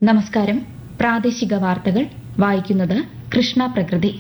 നമസ്കാരം പ്രാദേശിക വാർത്തകൾ വായിക്കുന്നത് കൃഷ്ണ പ്രകൃതി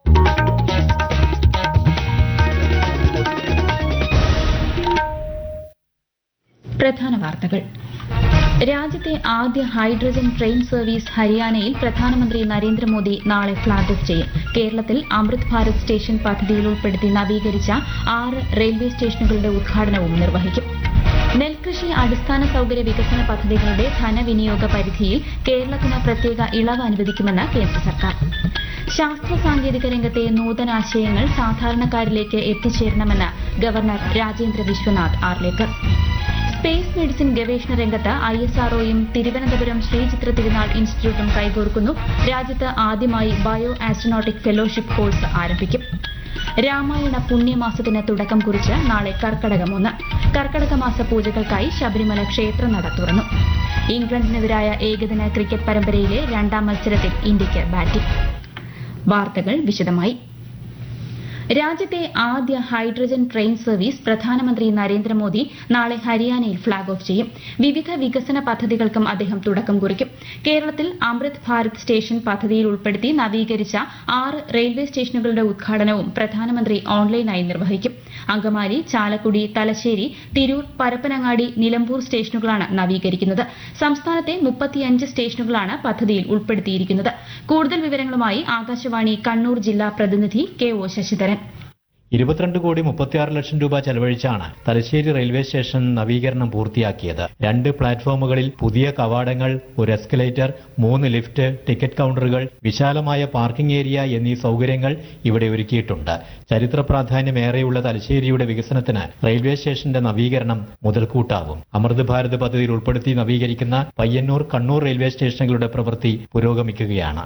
പ്രധാന വാർത്തകൾ രാജ്യത്തെ ആദ്യ ഹൈഡ്രജൻ ട്രെയിൻ സർവീസ് ഹരിയാനയിൽ പ്രധാനമന്ത്രി നരേന്ദ്രമോദി നാളെ ഫ്ളാഗ് ഓഫ് ചെയ്യും കേരളത്തിൽ അമൃത് ഭാരത് സ്റ്റേഷൻ പദ്ധതിയിൽ ഉൾപ്പെടുത്തി നവീകരിച്ച ആറ് റെയിൽവേ സ്റ്റേഷനുകളുടെ ഉദ്ഘാടനവും നിർവഹിക്കും നെൽകൃഷി അടിസ്ഥാന സൌകര്യ വികസന പദ്ധതികളുടെ ധനവിനിയോഗ പരിധിയിൽ കേരളത്തിന് പ്രത്യേക ഇളവ് അനുവദിക്കുമെന്ന് കേന്ദ്ര സർക്കാർ ശാസ്ത്ര സാങ്കേതിക രംഗത്തെ നൂതനാശയങ്ങൾ സാധാരണക്കാരിലേക്ക് എത്തിച്ചേരണമെന്ന് governor Rajendra Vishwanath Arlekar space medicine ഗവേഷണ രംഗത്ത് ഐ എസ് ആർഒയും തിരുവനന്തപുരം ശ്രീചിത്ര തിരുനാൾ ഇൻസ്റ്റിറ്റ്യൂട്ടും കൈകോർക്കുന്നു രാജ്യത്ത് ആദ്യമായി ബയോ ആസ്ട്രോനോട്ടിക് ഫെലോഷിപ്പ് കോഴ്സ് ആരംഭിക്കും രാമായണ പുണ്യമാസത്തിന് തുടക്കം കുറിച്ച് നാളെ കർക്കടകം ഒന്ന് കർക്കടക മാസ പൂജകൾക്കായി ശബരിമല ക്ഷേത്രനട തുറന്നു ഇംഗ്ലണ്ടിനെതിരായ ഏകദിന ക്രിക്കറ്റ് പരമ്പരയിലെ രണ്ടാം മത്സരത്തിൽ ഇന്ത്യയ്ക്ക് ബാറ്റിംഗ് വാർത്തകൾ വിശദമായി രാജ്യത്തെ ആദ്യ ഹൈഡ്രജൻ ട്രെയിൻ സർവീസ് പ്രധാനമന്ത്രി നരേന്ദ്രമോദി നാളെ ഹരിയാനയിൽ ഫ്ളാഗ് ഓഫ് ചെയ്യും വിവിധ വികസന പദ്ധതികൾക്കും അദ്ദേഹം തുടക്കം കുറിക്കും കേരളത്തിൽ അമൃത് ഭാരത് സ്റ്റേഷൻ പദ്ധതിയിൽ ഉൾപ്പെടുത്തി നവീകരിച്ച ആറ് റെയിൽവേ സ്റ്റേഷനുകളുടെ ഉദ്ഘാടനവും പ്രധാനമന്ത്രി ഓൺലൈനായി നിർവഹിക്കും അങ്കമാലി ചാലക്കുടി തലശ്ശേരി തിരൂർ പരപ്പനങ്ങാടി നിലമ്പൂർ സ്റ്റേഷനുകളാണ് നവീകരിക്കുന്നത് സംസ്ഥാനത്തെ മുപ്പത്തിയഞ്ച് സ്റ്റേഷനുകളാണ് പദ്ധതിയിൽ ഉൾപ്പെടുത്തിയിരിക്കുന്നത് കൂടുതൽ വിവരങ്ങളുമായി ആകാശവാണി കണ്ണൂർ ജില്ലാ പ്രതിനിധി കെ ഒ ശശിധരൻ ഇരുപത്തിരണ്ട് കോടി മുപ്പത്തിയാറ് ലക്ഷം രൂപ ചെലവഴിച്ചാണ് തലശ്ശേരി റെയിൽവേ സ്റ്റേഷൻ നവീകരണം പൂർത്തിയാക്കിയത് രണ്ട് പ്ലാറ്റ്ഫോമുകളിൽ പുതിയ കവാടങ്ങൾ ഒരു എസ്കലേറ്റർ മൂന്ന് ലിഫ്റ്റ് ടിക്കറ്റ് കൌണ്ടറുകൾ വിശാലമായ പാർക്കിംഗ് ഏരിയ എന്നീ സൌകര്യങ്ങൾ ഇവിടെ ഒരുക്കിയിട്ടുണ്ട് ചരിത്ര പ്രാധാന്യമേറെയുള്ള തലശ്ശേരിയുടെ വികസനത്തിന് റെയിൽവേ സ്റ്റേഷന്റെ നവീകരണം മുതൽക്കൂട്ടാകും അമൃത് ഭാരത് പദ്ധതിയിൽ ഉൾപ്പെടുത്തി നവീകരിക്കുന്ന പയ്യന്നൂർ കണ്ണൂർ റെയിൽവേ സ്റ്റേഷനുകളുടെ പ്രവൃത്തി പുരോഗമിക്കുകയാണ്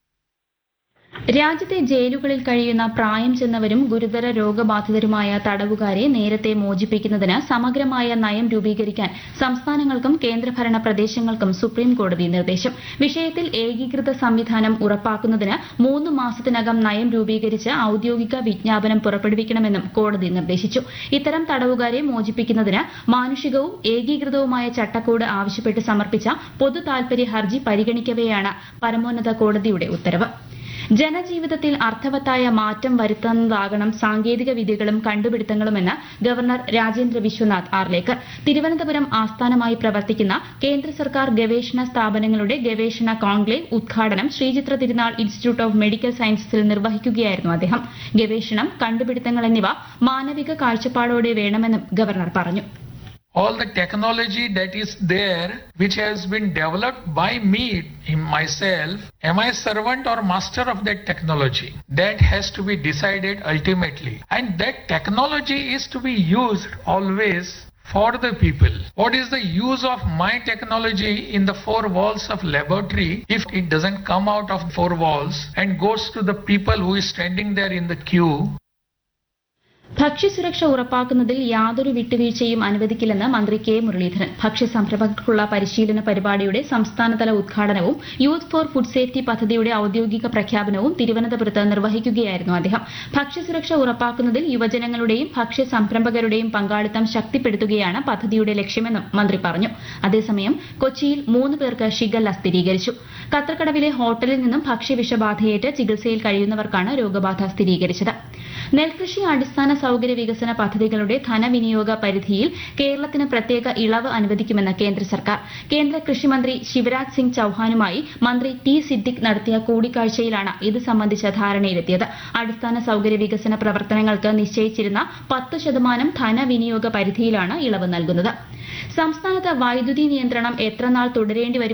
രാജ്യത്തെ ജയിലുകളിൽ കഴിയുന്ന പ്രായം ചെന്നവരും ഗുരുതര രോഗബാധിതരുമായ തടവുകാരെ നേരത്തെ മോചിപ്പിക്കുന്നതിന് സമഗ്രമായ നയം രൂപീകരിക്കാൻ സംസ്ഥാനങ്ങൾക്കും കേന്ദ്രഭരണ പ്രദേശങ്ങൾക്കും സുപ്രീം കോടതി നിർദ്ദേശം വിഷയത്തിൽ ഏകീകൃത സംവിധാനം ഉറപ്പാക്കുന്നതിന് മൂന്ന് മാസത്തിനകം നയം രൂപീകരിച്ച് ഔദ്യോഗിക വിജ്ഞാപനം പുറപ്പെടുവിക്കണമെന്നും കോടതി നിർദ്ദേശിച്ചു ഇത്തരം തടവുകാരെ മോചിപ്പിക്കുന്നതിന് മാനുഷികവും ഏകീകൃതവുമായ ചട്ടക്കൂട് ആവശ്യപ്പെട്ട് സമർപ്പിച്ച പൊതു താൽപര്യ ഹർജി പരിഗണിക്കവെയാണ് പരമോന്നത കോടതിയുടെ ഉത്തരവ് ജനജീവിതത്തിൽ അർത്ഥവത്തായ മാറ്റം വരുത്തുന്നതാകണം സാങ്കേതിക വിദ്യകളും കണ്ടുപിടുത്തങ്ങളുമെന്ന് ഗവർണർ രാജേന്ദ്ര വിശ്വനാഥ് ആർലേക്കർ തിരുവനന്തപുരം ആസ്ഥാനമായി പ്രവർത്തിക്കുന്ന കേന്ദ്ര സർക്കാർ ഗവേഷണ സ്ഥാപനങ്ങളുടെ ഗവേഷണ കോൺക്ലേവ് ഉദ്ഘാടനം ശ്രീചിത്ര തിരുനാൾ ഇൻസ്റ്റിറ്റ്യൂട്ട് ഓഫ് മെഡിക്കൽ സയൻസസിൽ നിർവഹിക്കുകയായിരുന്നു അദ്ദേഹം ഗവേഷണം കണ്ടുപിടുത്തങ്ങൾ എന്നിവ മാനവിക കാഴ്ചപ്പാടോടെ വേണമെന്നും ഗവർണർ പറഞ്ഞു all the technology that is there which has been developed by me in myself am i servant or master of that technology that has to be decided ultimately and that technology is to be used always for the people. What is the use of my technology in the four walls of laboratory if it doesn't come out of four walls and goes to the people who is standing there in the queue ഭക്ഷ്യസുരക്ഷ ഉറപ്പാക്കുന്നതിൽ യാതൊരു വിട്ടുവീഴ്ചയും അനുവദിക്കില്ലെന്ന് മന്ത്രി K Muraleedharan ഭക്ഷ്യസംരംഭകർക്കുള്ള പരിശീലന പരിപാടിയുടെ സംസ്ഥാനതല ഉദ്ഘാടനവും youth for food safety പദ്ധതിയുടെ ഔദ്യോഗിക പ്രഖ്യാപനവും തിരുവനന്തപുരത്ത് നിർവഹിക്കുകയായിരുന്നു അദ്ദേഹം ഭക്ഷ്യസുരക്ഷ ഉറപ്പാക്കുന്നതിൽ യുവജനങ്ങളുടെയും ഭക്ഷ്യ സംരംഭകരുടെയും പങ്കാളിത്തം ശക്തിപ്പെടുത്തുകയാണ് പദ്ധതിയുടെ ലക്ഷ്യമെന്നും മന്ത്രി പറഞ്ഞു അതേസമയം കൊച്ചിയിൽ മൂന്ന് പേർക്ക് ഷിഗല്ല സ്ഥിരീകരിച്ചു കത്രക്കടവിലെ ഹോട്ടലിൽ നിന്നും ഭക്ഷ്യവിഷബാധയേറ്റ് ചികിത്സയിൽ കഴിയുന്നവർക്കാണ് രോഗബാധ സ്ഥിരീകരിച്ചത് നെൽകൃഷി അടിസ്ഥാന സൌകര്യ വികസന പദ്ധതികളുടെ ധനവിനിയോഗ പരിധിയിൽ കേരളത്തിന് പ്രത്യേക ഇളവ് അനുവദിക്കുമെന്ന് കേന്ദ്ര സർക്കാർ കേന്ദ്ര കൃഷിമന്ത്രി ശിവരാജ് സിംഗ് ചൌഹാനുമായി മന്ത്രി ടി സിദ്ദിഖ് നടത്തിയ കൂടിക്കാഴ്ചയിലാണ് ഇത് സംബന്ധിച്ച ധാരണയിലെത്തിയത് അടിസ്ഥാന സൌകര്യ വികസന പ്രവർത്തനങ്ങൾക്ക് നിശ്ചയിച്ചിരുന്ന പത്ത് ശതമാനം ധനവിനിയോഗ പരിധിയിലാണ് ഇളവ് നൽകുന്നത് സംസ്ഥാനത്ത് വൈദ്യുതി നിയന്ത്രണം എത്രനാൾ തുടരേണ്ടി